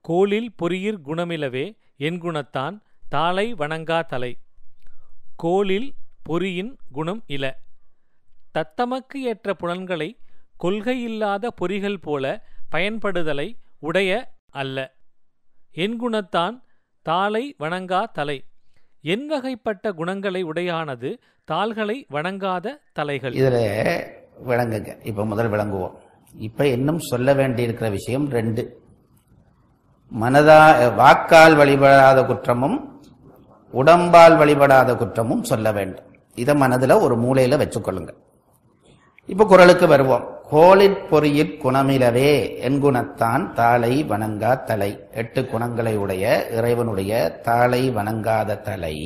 கோலில் பொறியிற் குணமிலவே என்குணத்தான் தாளை வணங்கா தலை கோலில் பொறியின் குணம் இல தத்தமக்கு ஏற்ற புலன்களை கொள்கையில்லாத பொறிகள் போல பயன்படுதலை உடைய அல்ல என்குணத்தான் தாளை வணங்கா தலை என்வகைப்பட்ட குணங்களை உடையானது தாள்களை வணங்காத தலைகள் இதில் விளங்குங்க இப்போ முதல் விளங்குவோம் இப்போ இன்னும் சொல்ல வேண்டியிருக்கிற விஷயம் ரெண்டு மனதா வாக்கால் வழிபடாத குற்றமும் உடம்பால் வழிபடாத குற்றமும் சொல்ல வேண்டும் இதை மனதில் ஒரு மூலையில் வச்சுக்கொள்ளுங்க இப்போ குரலுக்கு வருவோம் கோளிற் பொறியிற் குணமிலவே என்குணத்தான் தாளை வணங்கா தலை எட்டு குணங்களை உடைய இறைவனுடைய தாளை வணங்காத தலை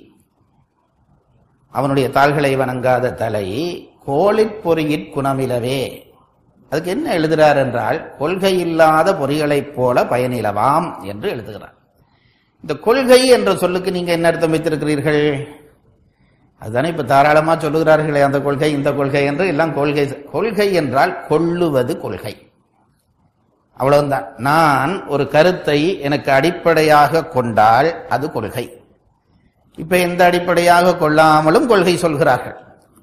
அவனுடைய தாள்களை வணங்காத தலை கோளிற் பொறியிற் குணமிலவே அதுக்கு என்ன எழுதுகிறார் என்றால் கொள்கை இல்லாத பொறிகளைப் போல பயனிலவாம் என்று எழுதுகிறார் இந்த கொள்கை என்ற சொல்லுக்கு நீங்க என்ன அர்த்தம் வைத்திருக்கிறீர்கள் அதுதானே இப்ப தாராளமா சொல்லுகிறார்களே அந்த கொள்கை இந்த கொள்கை என்று எல்லாம் கொள்கை கொள்கை என்றால் கொள்ளுவது கொள்கை அவ்வளவுதான் நான் ஒரு கருத்தை எனக்கு அடிப்படையாக கொண்டால் அது கொள்கை இப்ப எந்த அடிப்படையாக கொள்ளாமலும் கொள்கை சொல்கிறார்கள்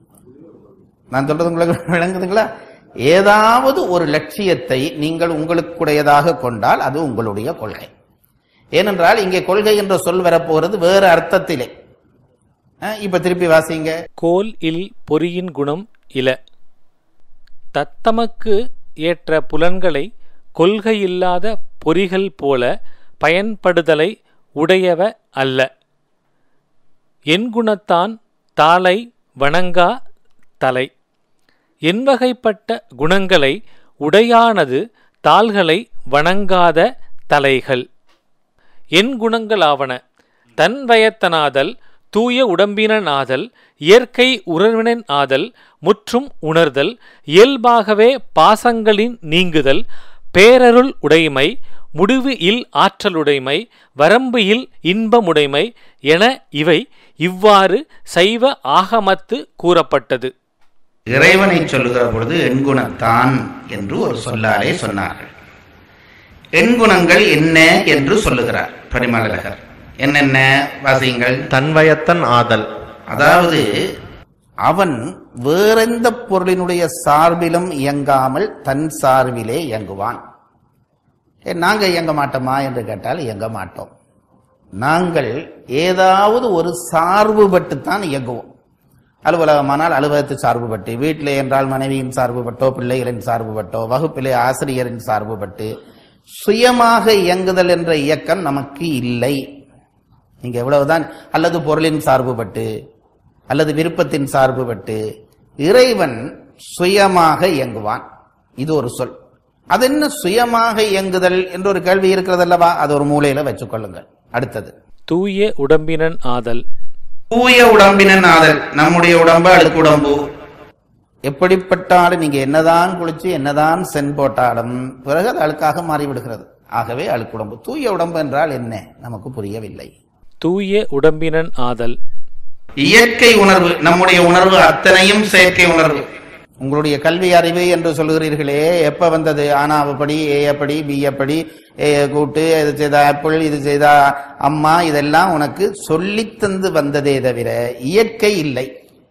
நான் சொல்றது உங்களுக்கு விளங்குதுங்களா ஏதாவது ஒரு லட்சியத்தை நீங்கள் உங்களுக்குடையதாக கொண்டால் அது உங்களுடைய கொள்கை ஏனென்றால் இங்கே கொள்கை என்ற சொல் வரப்போகிறது வேறு அர்த்தத்திலே அஹ், இப்ப திருப்பி வாசிங்க கோல் இல் பொறியின் குணம் இல தத்தமக்கு ஏற்ற புலன்களை கொள்கையில்லாத பொறிகள் போல பயன்படுதலை உடையவ அல்ல என்குணத்தான் தாளை வணங்கா தலை என்வகைப்பட்ட குணங்களை உடையானது தாள்களை வணங்காத தலைகள் என் குணங்களாவன தன் வயத்தனாதல் தூய உடம்பினன் ஆதல் இயற்கை உறவினன் ஆதல் முற்றும் உணர்தல் இயல்பாகவே பாசங்களின் நீங்குதல் பேரருள் உடைமை முடிவு இல் ஆற்றலுடைமை வரம்பு இல் இன்பமுடைமை என இவை இவ்வாறு சைவ ஆகமத்து கூறப்பட்டது இறைவனை சொல்லுகிற பொழுது எண்குணத்தான் என்று ஒரு சொல்லாலே சொன்னார்கள் எண்குணங்கள் என்ன என்று சொல்லுகிறார் பரிமலகர் என்னென்ன வாசியுங்கள் தன்வயத்தன் ஆதல் அதாவது அவன் வேறெந்த பொருளினுடைய சார்பிலும் இயங்காமல் தன் சார்பிலே இயங்குவான் ஏ, நாங்க இயங்க மாட்டோமா என்று கேட்டால் இயங்க மாட்டோம் நாங்கள் ஏதாவது ஒரு சார்புபட்டுத்தான் இயங்குவோம் அலுவலகமானால் அலுவலகத்து சார்புபட்டு வீட்டிலே என்றால் மனைவியின் சார்புபட்டோ பிள்ளைகளின் சார்புபட்டோ வகுப்பிலே ஆசிரியரின் சார்புபட்டு சுயமாக இயங்குதல் என்ற இயக்கம் நமக்கு இல்லை நீங்க எவ்வளவுதான் அல்லது பொருளின் சார்புபட்டு அல்லது விருப்பத்தின் சார்புபட்டு இறைவன் சுயமாக இயங்குவான் இது ஒரு சொல் அது என்ன சுயமாக இயங்குதல் என்ற ஒரு கேள்வி இருக்கிறதல்லவா அது ஒரு மூலையில வச்சுக்கொள்ளுங்கள் அடுத்தது தூய உடம்பினன் ஆதல் தூய உடம்பினன் ஆதல் நம்முடைய உடம்பு அழுக்கு உடம்பு எப்படிப்பட்டாலும் நீங்க என்னதான் குளிச்சு என்னதான் சென் போட்டாலும் பிறகு அது அழுக்காக மாறிவிடுகிறது ஆகவே அழுக்கு உடம்பு தூய உடம்பு என்றால் என்ன நமக்கு புரியவில்லை தூய உடம்பினன் ஆதல் இயற்கை உணர்வு நம்முடைய உணர்வு அத்தனையும் செயற்கை உணர்வு உங்களுடைய கல்வி அறிவு என்று சொல்கிறீர்களே எப்ப வந்தது ஆனாவப்படி ஏயப்படி பியப்படி ஏ கூட்டு இது செய்த ஆப்பிள் இது செய்த அம்மா இதெல்லாம் உனக்கு சொல்லித் தந்து வந்ததே தவிர இயற்கை இல்லை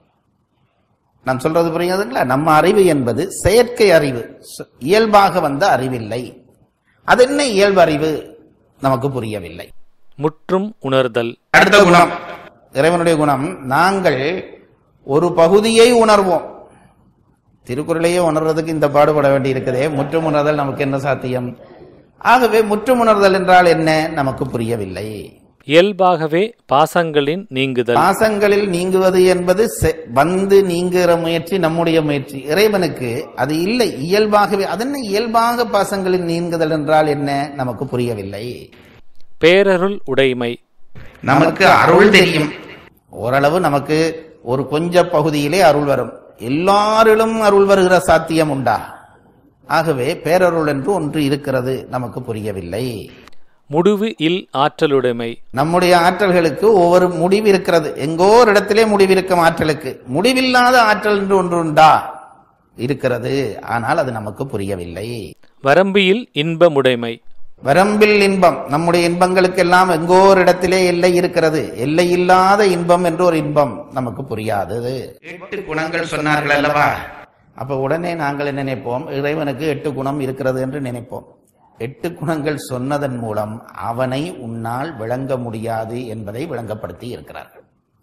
நான் சொல்றது புரியுதுங்களா நம்ம அறிவு என்பது செயற்கை அறிவு ச- இயல்பாக வந்த அறிவில்லை அது என்ன இயல்பு அறிவு நமக்கு புரியவில்லை முற்றும் உணர்தல் அடுத்த குணம் இறைவனுடைய குணம் நாங்கள் ஒரு பகுதியை உணர்வோம் திருக்குறளையே உணர்றதுக்கு இந்த பாடுபட வேண்டி இருக்குதே முற்றும் உணர்தல் நமக்கு என்ன சாத்தியம் ஆகவே முற்றும் உணர்தல் என்றால் என்ன நமக்கு புரியவில்லை இயல்பாகவே பாசங்களின் நீங்குதல் பாசங்களில் நீங்குவது என்பது செ- வந்து நீங்குகிற முயற்சி நம்முடைய முயற்சி இறைவனுக்கு அது இல்லை இயல்பாகவே அதென்ன இயல்பாக பாசங்களில் நீங்குதல் என்றால் என்ன நமக்கு புரியவில்லை பேரருள் உடைமை நமக்கு அருள் தெரியும் ஓரளவு நமக்கு ஒரு கொஞ்ச பகுதியிலே அருள் வரும் எல்லாரிலும் அருள் வருகிற சாத்தியம் உண்டா ஆகவே பேரருள் என்று ஒன்று இருக்கிறது நமக்கு புரியவில்லை முடிவு இல் ஆற்றலுடைமை நம்முடைய ஆற்றல்களுக்கு ஒவ்வொரு முடிவு இருக்கிறது எங்கோ ஒரு இடத்திலே முடிவிருக்கும் ஆற்றலுக்கு முடிவில்லாத ஆற்றல் என்று ஒன்று உண்டா இருக்கிறது ஆனால் அது நமக்கு புரியவில்லை வரம்பியில் இன்பமுடைமை வரம்பில் இன்பம் நம்முடைய இன்பங்களுக்கெல்லாம் எங்கோ ஒரு இடத்திலே எல்லை இருக்கிறது எல்லை இல்லாத இன்பம் என்று ஒரு இன்பம் நமக்கு புரியாதது எட்டு குணங்கள் சொன்னார்கள் அல்லவா அப்ப உடனே நாங்கள் என்ன நினைப்போம் இறைவனுக்கு எட்டு குணம் இருக்கிறது என்று நினைப்போம் எட்டு குணங்கள் சொன்னதன் மூலம் அவனை உன்னால் விளங்க முடியாது என்பதை விளங்கப்படுத்தி இருக்கிறார்கள்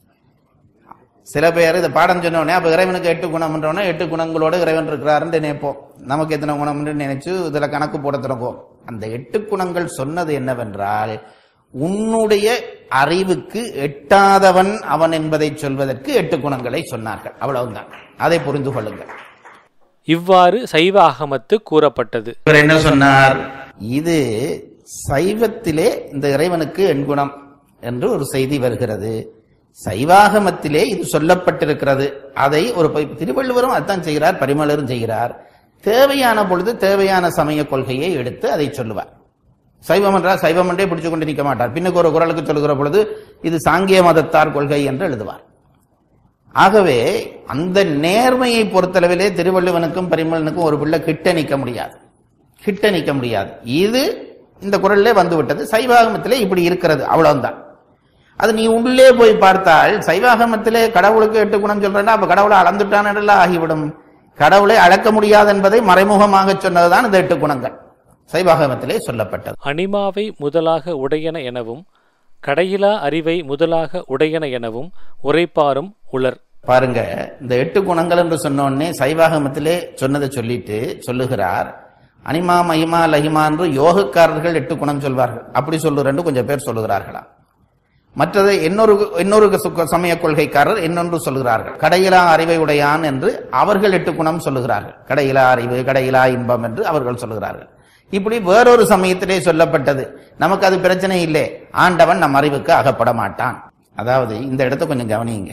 சில பேர் இந்த பாடம் சொன்ன உடனே அப்ப இறைவனுக்கு எட்டு குணம்ன்றோடனே எட்டு குணங்களோடு இறைவன் இருக்கிறாருன்னு நினைப்போம் நமக்கு எத்தனை குணம்னு நினைச்சு இதுல கணக்கு போட தொடங்குவோம் அந்த எட்டு குணங்கள் சொன்னது என்னவென்றால் உன்னுடைய அறிவுக்கு எட்டாதவன் அவன் என்பதை சொல்வதற்கு எட்டு குணங்களை சொன்னார்கள் அவ்வளவுதான் அதை புரிந்து கொள்ளுங்கள் இவ்வாறு சைவ ஆகமத்து கூறப்பட்டது இவர் என்ன சொன்னார் இது சைவத்திலே இந்த இறைவனுக்கு எண்குணம் என்று ஒரு செய்தி வருகிறது சைவாகமத்திலே இது சொல்லப்பட்டிருக்கிறது அதை ஒரு பை- திருவள்ளுவரும் அதான் செய்கிறார் பரிமளரும் செய்கிறார் தேவையான பொழுது தேவையான சமய கொள்கையை எடுத்து அதை சொல்லுவார் சைவம் என்றால் சைவம் என்றே பிடிச்சு கொண்டு நிற்க மாட்டார் பின்னுக்கு ஒரு குரலுக்கு சொல்லுகிற பொழுது இது சாங்கிய மதத்தார் கொள்கை என்று எழுதுவார் ஆகவே அந்த நேர்மையை பொறுத்தளவிலே திருவள்ளுவனுக்கும் பரிமளனுக்கும் ஒரு பிள்ளை கிட்ட நிற்க முடியாது கிட்ட நிற்க முடியாது இது இந்த குரல்லே வந்து விட்டது சைவாகமத்திலே இப்படி இருக்கிறது அவ்வளவுதான் அது நீ உள்ளே போய் பார்த்தால் சைவாகமத்திலே கடவுளுக்கு எட்டு குணம் சொல்றேன்னா அப்ப கடவுளை அளந்துட்டான் என்றெல்லாம் ஆகிவிடும் கடவுளை அளக்க முடியாது என்பதை மறைமுகமாக சொன்னதுதான் இந்த எட்டு குணங்கள் சைவாகமத்திலே சொல்லப்பட்டது அனிமாவை முதலாக உடையன எனவும் கடையிலா அறிவை முதலாக உடையன எனவும் உரைப்பாரும் உளர் பாருங்க இந்த எட்டு குணங்கள் என்று சொன்ன உடனே சைவாகமத்திலே சொன்னதை சொல்லிட்டு சொல்லுகிறார் அனிமா மகிமா லஹிமா என்று யோகக்காரர்கள் எட்டு குணம் சொல்வார்கள் அப்படி சொல்லுறேன்னு கொஞ்சம் பேர் சொல்லுகிறார்களா மற்றது இன்னொரு இன்னொரு சு- சமய கொள்கைக்காரர் இன்னொன்று சொல்லுகிறார்கள் கடையிலா அறிவை உடையான் என்று அவர்கள் எட்டு குணம் சொல்லுகிறார்கள் கடையிலா அறிவு கடையிலா இன்பம் என்று அவர்கள் சொல்லுகிறார்கள் இப்படி வேறொரு சமயத்திலே சொல்லப்பட்டது நமக்கு அது பிரச்சனை இல்லை ஆண்டவன் நம் அறிவுக்கு அகப்பட மாட்டான் அதாவது இந்த இடத்த கொஞ்சம் கவனியுங்க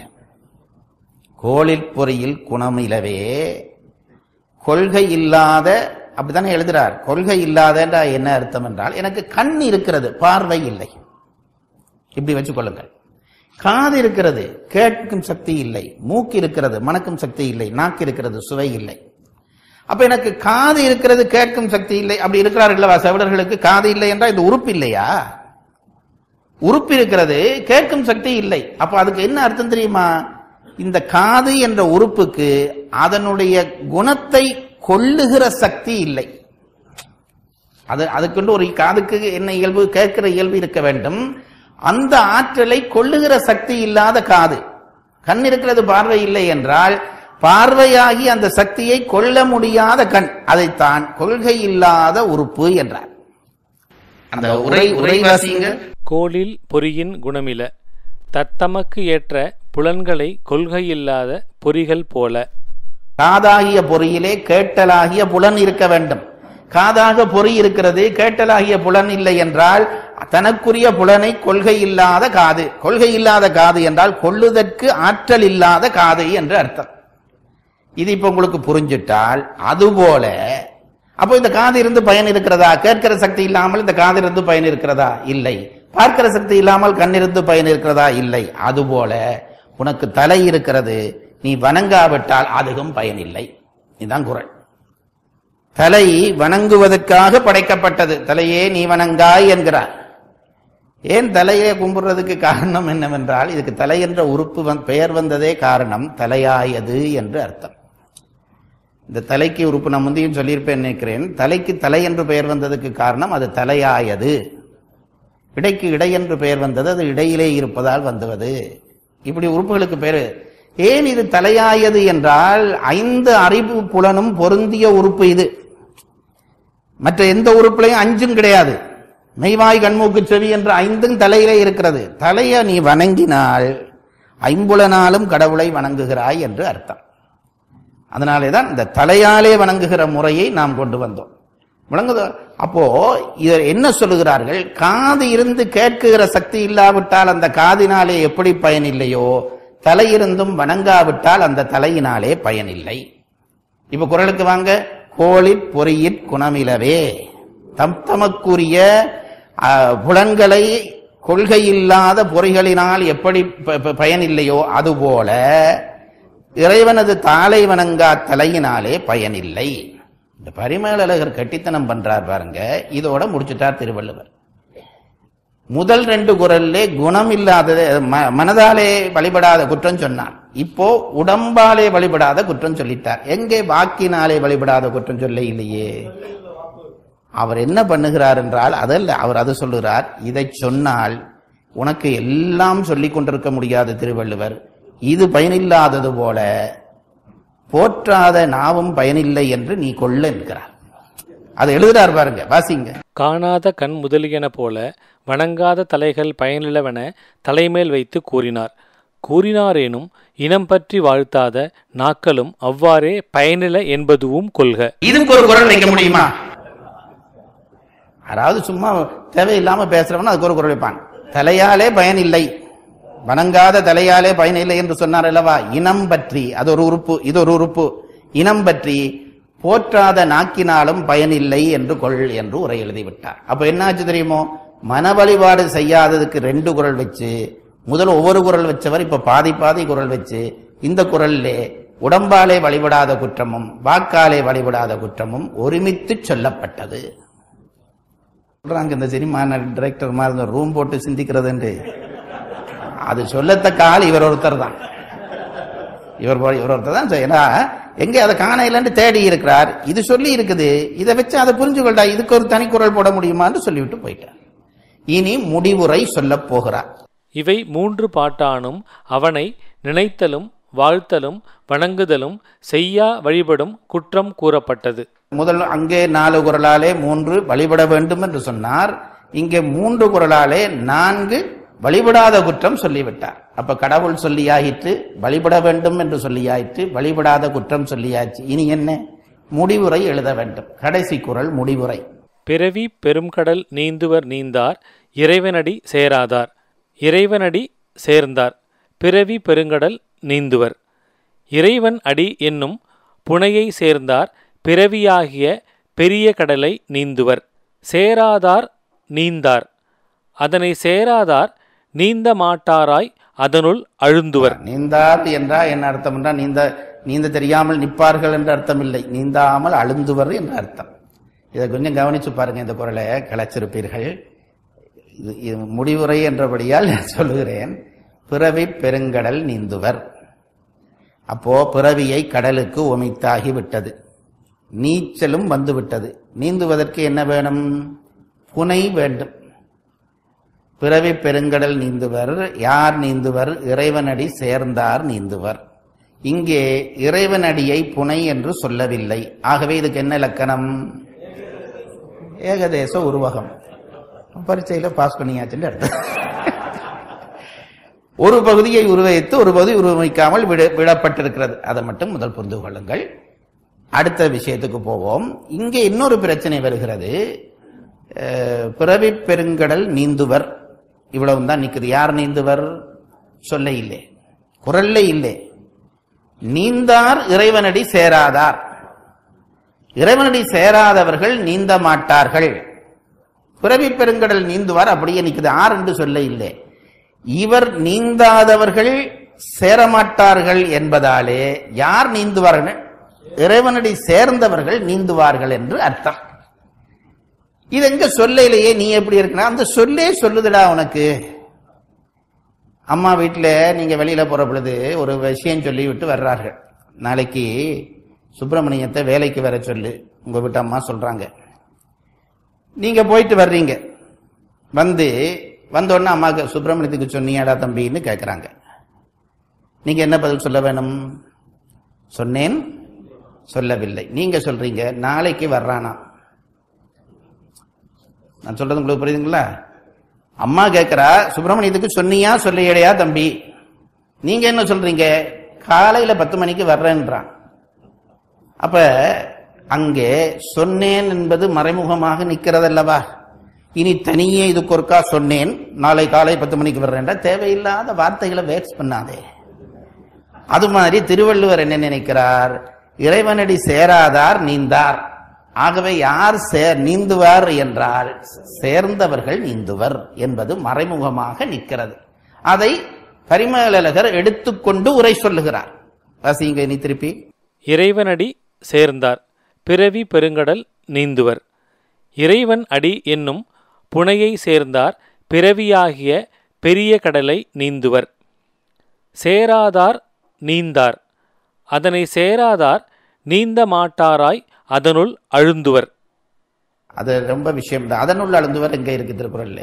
கோளில் பொறியில் குணமிலவே கொள்கை இல்லாத அப்படித்தானே எழுதுறார் கொள்கை இல்லாதன்ற என்ன அர்த்தம் என்றால் எனக்கு கண் இருக்கிறது பார்வை இல்லை இப்படி வச்சுக்கொள்ளுங்கள் காது இருக்கிறது கேட்கும் சக்தி இல்லை மூக்கு இருக்கிறது மணக்கும் சக்தி இல்லை நாக்கு இருக்கிறது சுவை இல்லை அப்ப எனக்கு காது இருக்கிறது கேட்கும் சக்தி இல்லை அப்படி இருக்கிறார்களா செவிடர்களுக்கு காது இல்லை என்றால் இது உறுப்பு இல்லையா உறுப்பு இருக்கிறது கேட்கும் சக்தி இல்லை அப்ப அதுக்கு என்ன அர்த்தம் தெரியுமா இந்த காது என்ற உறுப்புக்கு அதனுடைய குணத்தை கொள்ளுகிற சக்தி இல்லை அது அதுக்குண்டு ஒரு காதுக்கு என்ன இயல்பு கேட்கிற இயல்பு இருக்க வேண்டும் அந்த ஆற்றலை கொள்ளுகிற சக்தி இல்லாத காது கண் இருக்கிறது பார்வை இல்லை என்றால் பார்வையாகி அந்த சக்தியை கொள்ள முடியாத கண் அதைத்தான் கொள்கை இல்லாத உறுப்பு என்றார் அந்த உரை உரைவாசிங்க கோளில் பொறியின் குணமில தத்தமக்கு ஏற்ற புலன்களை கொள்கையில்லாத பொறிகள் போல காதாகிய பொறியிலே கேட்டலாகிய புலன் இருக்க வேண்டும் காதாக பொறி இருக்கிறது கேட்டலாகிய புலன் இல்லை என்றால் தனக்குரிய புலனை கொள்கை இல்லாத காது கொள்கை இல்லாத காது என்றால் கொள்ளுதற்கு ஆற்றல் இல்லாத காது என்று அர்த்தம் இது இப்ப உங்களுக்கு புரிஞ்சிட்டால் அதுபோல அப்போ இந்த காது இருந்து பயன் இருக்கிறதா கேட்கிற சக்தி இல்லாமல் இந்த காது இருந்து பயன் இருக்கிறதா இல்லை பார்க்கிற சக்தி இல்லாமல் கண் இருந்து பயன் இருக்கிறதா இல்லை அதுபோல உனக்கு தலை இருக்கிறது நீ வணங்காவிட்டால் அதுவும் பயனில்லை இதுதான் குரல் தலை வணங்குவதற்காக படைக்கப்பட்டது தலையே நீ வணங்காய் என்கிறார் ஏன் தலையை கும்பிடுறதுக்கு காரணம் என்னவென்றால் இதுக்கு தலை என்ற உறுப்பு வந்- பெயர் வந்ததே காரணம் தலையாயது என்று அர்த்தம் இந்த தலைக்கு உறுப்பு நான் முந்தையும் சொல்லியிருப்பேன் நினைக்கிறேன் தலைக்கு தலை என்று பெயர் வந்ததுக்கு காரணம் அது தலையாயது இடைக்கு இடை என்று பெயர் வந்தது அது இடையிலே இருப்பதால் வந்துவது இப்படி உறுப்புகளுக்கு பேரு ஏன் இது தலையாயது என்றால் ஐந்து அறிவு புலனும் பொருந்திய உறுப்பு இது மற்ற எந்த உறுப்புலையும் அஞ்சும் கிடையாது மெய்வாய் கண்மூக்கு செவி என்ற ஐந்தும் தலையிலே இருக்கிறது தலையை நீ வணங்கினால் ஐம்புலனாலும் கடவுளை வணங்குகிறாய் என்று அர்த்தம் அதனாலே தான் இந்த தலையாலே வணங்குகிற முறையை நாம் கொண்டு வந்தோம் விளங்குதோ அப்போ இவர் என்ன சொல்லுகிறார்கள் காது இருந்து கேட்குகிற சக்தி இல்லாவிட்டால் அந்த காதினாலே எப்படி பயனில்லையோ தலையிருந்தும் வணங்காவிட்டால் அந்த தலையினாலே பயனில்லை இப்ப குரலுக்கு வாங்க கோளிற் பொறியிற் குணமிலவே தம் தமக்குரிய ஆ, புலன்களை கொள்கையில்லாத பொறிகளினால் எப்படி ப- ப- பயனில்லையோ அதுபோல இறைவனது தாளை வணங்கா தலையினாலே பயனில்லை இந்த பரிமேலழகர் கட்டித்தனம் பண்றார் பாருங்க இதோட முடிச்சுட்டார் திருவள்ளுவர் முதல் ரெண்டு குரல்லே குணம் இல்லாத ம- மனதாலே வழிபடாத குற்றம் சொன்னார் இப்போ உடம்பாலே வழிபடாத குற்றம் சொல்லிட்டார் எங்கே வாக்கினாலே வழிபடாத குற்றம் சொல்ல இல்லையே அவர் என்ன பண்ணுகிறார் என்றால் அதல்ல அவர் அது சொல்லுகிறார் இதை சொன்னால் உனக்கு எல்லாம் சொல்லிக் கொண்டிருக்க முடியாத திருவள்ளுவர் இது பயனில்லாதது போல போற்றாத நாவும் பயனில்லை என்று நீ கொள்ள என்கிறார் அது எழுதுறார் பாருங்க வாசிங்க காணாத கண் முதலியன போல வணங்காத தலைகள் பயனிலவென தலைமேல் வைத்து கூறினார் கூறினாரேனும் இனம் பற்றி வாழ்த்தாத நாக்களும் அவ்வாறே பயனில என்பதுவும் கொள்க இதுக்கு ஒரு குரல் வைக்க முடியுமா யாராவது சும்மா தேவையில்லாம பேசுறவன் அதுக்கு ஒரு குரல் வைப்பான் தலையாலே பயன் இல்லை வணங்காத தலையாலே பயன் இல்லை என்று சொன்னார் அல்லவா இனம் பற்றி அது ஒரு உறுப்பு இது ஒரு உறுப்பு இனம் பற்றி போற்றாத நாக்கினாலும் பயனில்லை என்று கொள் என்று உரை எழுதிவிட்டார் அப்ப என்னாச்சு தெரியுமோ மன வழிபாடு செய்யாததுக்கு ரெண்டு குரல் வச்சு முதல்ல ஒவ்வொரு குரல் வச்சவர் இப்ப பாதி பாதி குரல் வச்சு இந்த குரல்லே உடம்பாலே வழிபடாத குற்றமும் வாக்காலே வழிபடாத குற்றமும் ஒருமித்து சொல்லப்பட்டது சொல்றாங்க இந்த சினிமா டைரக்டர் மாதிரி இந்த ரூம் போட்டு சிந்திக்கிறதுண்டு அது சொல்லத்தக்க ஆள் இவர் ஒருத்தர் தான் இவர் போ- இவர் ஒருத்தர் தான் ஏன்னா எங்க அதை காண இல்லைன்னு தேடி இருக்கிறார் இது சொல்லி இருக்குது இதை வச்சு அதை புரிஞ்சு கொண்டா இதுக்கு ஒரு தனி குரல் போட முடியுமான்னு சொல்லிவிட்டு போயிட்டார் இனி முடிவுரை சொல்லப் போகிறார் இவை மூன்று பாட்டானும் அவனை நினைத்தலும் வாழ்த்தலும் வணங்குதலும் செய்யா வழிபடும் குற்றம் கூறப்பட்டது முதல் அங்கே நாலு குரலாலே மூன்று வழிபட வேண்டும் என்று சொன்னார் இங்கே மூன்று குரலாலே நான்கு வழிபடாத குற்றம் சொல்லிவிட்டார் அப்ப கடவுள் சொல்லியாயிற்று வழிபட வேண்டும் என்று சொல்லியாயிற்று வழிபடாத குற்றம் சொல்லியாச்சு இனி என்ன முடிவுரை எழுத வேண்டும் கடைசி குரல் முடிவுரை பிறவி பெரும்கடல் நீந்துவர் நீந்தார் இறைவனடி சேராதார் இறைவனடி சேர்ந்தார் பிறவி பெருங்கடல் நீந்துவர் இறைவன் அடி என்னும் புனையை சேர்ந்தார் பிறவியாகிய பெரிய கடலை நீந்துவர் சேராதார் நீந்தார் அதனை சேராதார் நீந்த மாட்டாராய் அதனுள் அழுந்துவர் நீந்தார் என்றால் என்ன அர்த்தம் என்றால் நீந்த நீந்த தெரியாமல் நிற்பார்கள் என்ற அர்த்தம் இல்லை நீந்தாமல் அழுந்துவர் என்ற அர்த்தம் இதை கொஞ்சம் கவனிச்சு பாருங்க இந்த குரலை கிளச்சிருப்பீர்கள் இது இது முடிவுரை என்றபடியால் நான் சொல்லுகிறேன் பிறவி பெருங்கடல் நீந்துவர் அப்போ பிறவியை கடலுக்கு உமைத்தாகி விட்டது நீச்சலும் வந்து விட்டது நீந்துவதற்கு என்ன வேணும் புனை வேண்டும் பிறவி பெருங்கடல் நீந்துவர் யார் நீந்துவர் இறைவனடி சேர்ந்தார் நீந்துவர் இங்கே இறைவனடியை புனை என்று சொல்லவில்லை ஆகவே இதுக்கு என்ன இலக்கணம் ஏகதேச உருவகம் பரீட்சையில பாஸ் பண்ணியாச்சுன்னு அர்த்தம் ஒரு பகுதியை உருவகித்து ஒரு பகுதி உருவகிக்காமல் விட விடப்பட்டிருக்கிறது அதை மட்டும் முதல் புரிந்து கொள்ளுங்கள் அடுத்த விஷயத்துக்கு போவோம் இங்கே இன்னொரு பிரச்சனை வருகிறது அஹ், பிறவி பெருங்கடல் நீந்துவர் இவ்வளவு தான் நிக்குது யார் நீந்துவர் சொல்ல இல்லை குரல்ல இல்லை நீந்தார் இறைவனடி சேராதார் இறைவனடி சேராதவர்கள் நீந்த மாட்டார்கள் பிறவி பெருங்கடல் நீந்துவார் அப்படியே நிக்குது ஆர் என்று சொல்ல இல்லை இவர் நீந்தாதவர்கள் சேரமாட்டார்கள் என்பதாலே யார் நீந்துவார்கள் இறைவனடி சேர்ந்தவர்கள் நீந்துவார்கள் என்று அர்த்தம் இது எங்க சொல்லையிலேயே நீ எப்படி இருக்குன்னா அந்த சொல்லே சொல்லுதுடா உனக்கு அம்மா வீட்டில் நீங்க வெளியில போற பொழுது ஒரு விஷயம் சொல்லி விட்டு வர்றார்கள் நாளைக்கு சுப்பிரமணியத்தை வேலைக்கு வர சொல்லு உங்க வீட்டு அம்மா சொல்றாங்க நீங்க போயிட்டு வர்றீங்க வந்து வந்த உடனே அம்மாவுக்கு சுப்பிரமணியத்துக்கு சொன்னியாடா தம்பின்னு கேட்குறாங்க நீங்க என்ன பதில் சொல்ல வேணும் சொன்னேன் சொல்லவில்லை நீங்க சொல்றீங்க நாளைக்கு வர்றானா நான் சொல்றது உங்களுக்கு புரியுதுங்களா அம்மா கேட்கிறா சுப்பிரமணியத்துக்கு சொன்னியா சொல்லையடையா தம்பி நீங்க என்ன சொல்றீங்க காலையில பத்து மணிக்கு வர்றேன்றான் அப்ப அங்கே சொன்னேன் என்பது மறைமுகமாக நிற்கிறதல்லவா இனி தனியே இதுக்கு ஒருக்கா சொன்னேன் நாளை காலை பத்து மணிக்கு வர்றேன்டா தேவையில்லாத வார்த்தைகளை வேஸ்ட் பண்ணாதே அது மாதிரி திருவள்ளுவர் என்ன நினைக்கிறார் இறைவனடி சேராதார் நீந்தார் ஆகவே யார் சே- நீந்துவார் என்றால் சேர்ந்தவர்கள் நீந்துவர் என்பது மறைமுகமாக நிற்கிறது அதை பரிமேலழகர் எடுத்துக்கொண்டு உரை சொல்லுகிறார் வாசிங்க நீ திருப்பி இறைவனடி சேர்ந்தார் பிறவி பெருங்கடல் நீந்துவர் இறைவன் அடி என்னும் புனையை சேர்ந்தார் பிறவியாகிய பெரிய கடலை நீந்துவர் சேராதார் நீந்தார் அதனை சேராதார் நீந்த மாட்டாராய் அதனுள் அழுந்துவர் அது ரொம்ப விஷயம் தான் அதனுள் அழுந்துவர் எங்க இருக்கு திருக்குறள்ல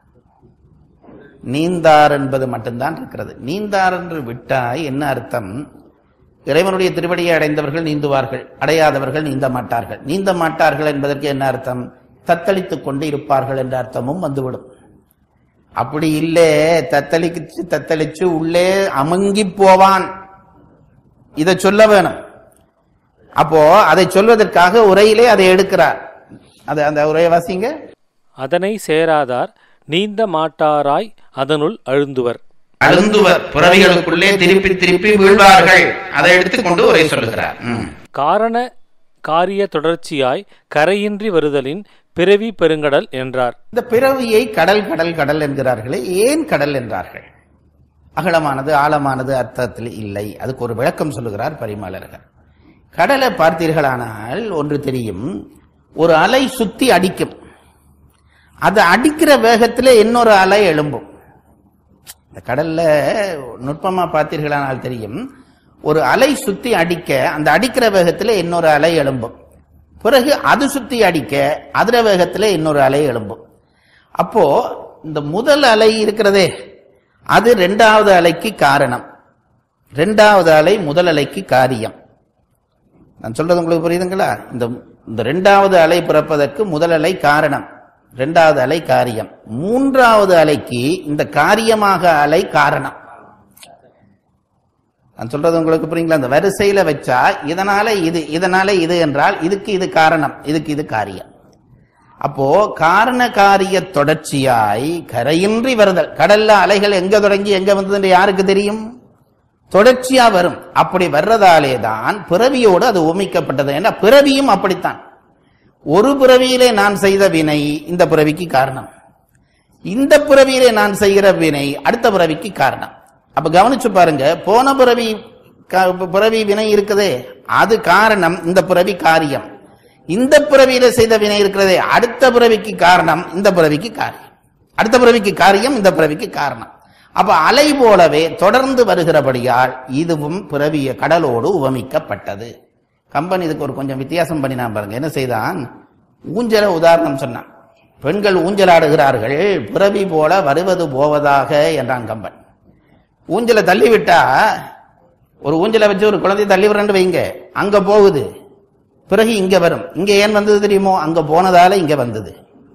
நீந்தார் என்பது மட்டும்தான் இருக்கிறது நீந்தார் என்று விட்டாய் என்ன அர்த்தம் இறைவனுடைய திருவடியை அடைந்தவர்கள் நீந்துவார்கள் அடையாதவர்கள் நீந்த மாட்டார்கள் நீந்த மாட்டார்கள் என்பதற்கு என்ன அர்த்தம் தத்தளித்துக் கொண்டு இருப்பார்கள் என்ற அர்த்தமும் வந்துவிடும் அப்படி இல்லே தத்தளிச்சு தத்தளிச்சு உள்ளே அமுங்கி போவான் இதை சொல்ல வேணும் அப்போ அதை சொல்வதற்காக உரையிலே அதை எடுக்கிறார் அது அந்த உரையை வாசிங்க அதனை சேராதார் நீந்த மாட்டாராய் அதனுள் அழுந்துவர் அழுந்துவர் புறவிகளுக்குள்ளே திருப்பி திருப்பி வீழ்வார்கள் அதை எடுத்துக்கொண்டு உரை சொல்லுகிறார் ம். காரண காரிய தொடர்ச்சியாய் கரையின்றி வருதலின் பிறவி பெருங்கடல் என்றார் இந்த பிறவியை கடல் கடல் கடல் என்கிறார்களே ஏன் கடல் என்றார்கள் அகலமானது ஆழமானது அர்த்தத்தில் இல்லை அதுக்கு ஒரு விளக்கம் சொல்லுகிறார் பரிமாளர்கள் கடலை பார்த்தீர்களானால் ஒன்று தெரியும் ஒரு அலை சுத்தி அடிக்கும் அது அடிக்கிற வேகத்திலே இன்னொரு அலை எழும்பும் இந்த கடல்ல நுட்பமா பார்த்தீர்களானால் தெரியும் ஒரு அலை சுத்தி அடிக்க அந்த அடிக்கிற வேகத்திலே இன்னொரு அலை எழும்பும் பிறகு அது சுத்தி அடிக்க அதிர வேகத்திலே இன்னொரு அலை எழும்பும் அப்போ இந்த முதல் அலை இருக்கிறதே அது ரெண்டாவது அலைக்கு காரணம் ரெண்டாவது அலை முதல் அலைக்கு காரியம் நான் சொல்றது உங்களுக்கு புரியுதுங்களா இந்த இந்த ரெண்டாவது அலை பிறப்பதற்கு முதல் அலை காரணம் ரெண்டாவது அலை காரியம் மூன்றாவது அலைக்கு இந்த காரியமாக அலை காரணம் நான் சொல்றது உங்களுக்கு புரியுங்களா அந்த வரிசையில வச்சா இதனால இது இதனால இது என்றால் இதுக்கு இது காரணம் இதுக்கு இது காரியம் அப்போ காரண காரிய தொடர்ச்சியாய் கரையின்றி வருதல் கடல்ல அலைகள் எங்க தொடங்கி எங்க வந்தது யாருக்கு தெரியும் தொடர்ச்சியா வரும் அப்படி வர்றதாலே தான் பிறவியோடு அது உமிக்கப்பட்டது ஏன்னா பிறவியும் அப்படித்தான் ஒரு பிறவியிலே நான் செய்த வினை இந்த பிறவிக்கு காரணம் இந்த பிறவியிலே நான் செய்கிற வினை அடுத்த பிறவிக்கு காரணம் அப்ப கவனிச்சு பாருங்க போன பிறவி க- பிறவி வினை இருக்குதே அது காரணம் இந்த பிறவி காரியம் இந்த பிறவியில செய்த வினை இருக்கிறதே அடுத்த பிறவிக்கு காரணம் இந்த பிறவிக்கு காரியம் அடுத்த பிறவிக்கு காரியம் இந்த பிறவிக்கு காரணம் அப்ப அலை போலவே தொடர்ந்து வருகிறபடியால் இதுவும் பிறவிய கடலோடு உவமிக்கப்பட்டது கம்பன் இதுக்கு ஒரு கொஞ்சம் வித்தியாசம் பண்ணினான் பாருங்க என்ன செய்தான் ஊஞ்சல உதாரணம் சொன்னான் பெண்கள் ஊஞ்சலாடுகிறார்கள் பிறவி போல வருவது போவதாக என்றான் கம்பன் ஊஞ்சலை தள்ளி விட்டா ஒரு ஊஞ்சலை வச்சு ஒரு குழந்தையை தள்ளி விடுறேன்னு வைங்க அங்க போகுது பிறகு இங்க வரும் இங்க ஏன் வந்தது தெரியுமோ அங்க போனதால இங்க வந்தது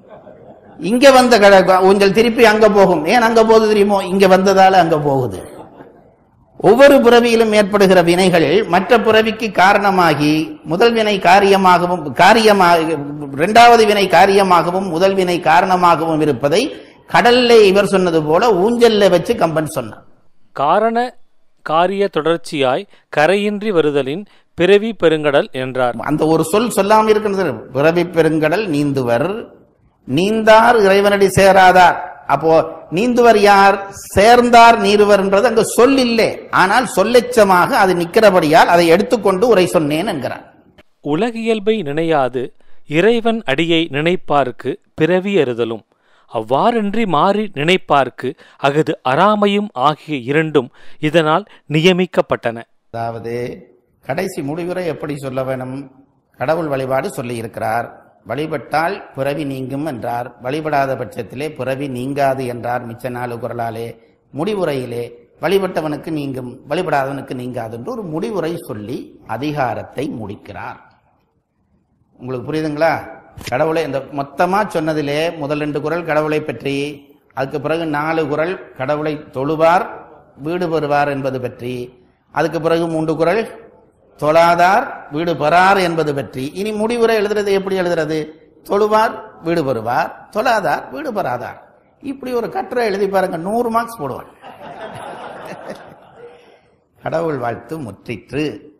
இங்க வந்த கட- ஊஞ்சல் திருப்பி அங்க போகும் ஏன் அங்க போகுது தெரியுமோ இங்க வந்ததால அங்க போகுது ஒவ்வொரு பிறவியிலும் ஏற்படுகிற வினைகள் மற்ற பிறவிக்கு காரணமாகி முதல் வினை காரியமாகவும் காரியமாக இரண்டாவது வினை காரியமாகவும் முதல் வினை காரணமாகவும் இருப்பதை கடல்ல இவர் சொன்னது போல ஊஞ்சல்ல வச்சு கம்பன் சொன்னார் காரண காரிய தொடர்ச்சியாய் கரையின்றி வருதலின் பிறவி பெருங்கடல் என்றார் அந்த ஒரு சொல் சொல்லாம இருக்கிறது பிறவி பெருங்கடல் நீந்துவர் நீந்தார் இறைவனடி சேராதார் அப்போ நீந்துவர் யார் சேர்ந்தார் நீருவர்ன்றது அங்க சொல் இல்லை ஆனால் சொல்லெச்சமாக அது நிக்கிறபடியால் அதை எடுத்துக்கொண்டு உரை சொன்னேன் என்கிறார் உலகியல்பை நினையாது இறைவன் அடியை நினைப்பார்க்கு பிறவி எறுதலும் அவ்வாறன்றி மாறி நினைப்பார்க்கு அகது அறாமையும் ஆகிய இரண்டும் இதனால் நியமிக்கப்பட்டன அதாவது கடைசி முடிவுரை எப்படி சொல்ல வேணும் கடவுள் வழிபாடு சொல்லி இருக்கிறார் வழிபட்டால் பிறவி நீங்கும் என்றார் வழிபடாத பட்சத்திலே பிறவி நீங்காது என்றார் மிச்ச நாலு குரலாலே முடிவுரையிலே வழிபட்டவனுக்கு நீங்கும் வழிபடாதவனுக்கு நீங்காது என்று ஒரு முடிவுரை சொல்லி அதிகாரத்தை முடிக்கிறார் உங்களுக்கு புரியுதுங்களா கடவுளை இந்த மொத்தமா சொன்னதிலே முதல் ரெண்டு குரல் கடவுளை பற்றி அதுக்கு பிறகு நாலு குரல் கடவுளை தொழுவார் வீடு பெறுவார் என்பது பற்றி அதுக்கு பிறகு மூன்று குரல் தொழாதார் வீடு பெறார் என்பது பற்றி இனி முடிவுரை எழுதுறது எப்படி எழுதுறது தொழுவார் வீடு பெறுவார் தொழாதார் வீடு பெறாதார் இப்படி ஒரு கட்டுரை எழுதி பாருங்க நூறு மார்க்ஸ் போடுவார் கடவுள் வாழ்த்து முற்றிற்று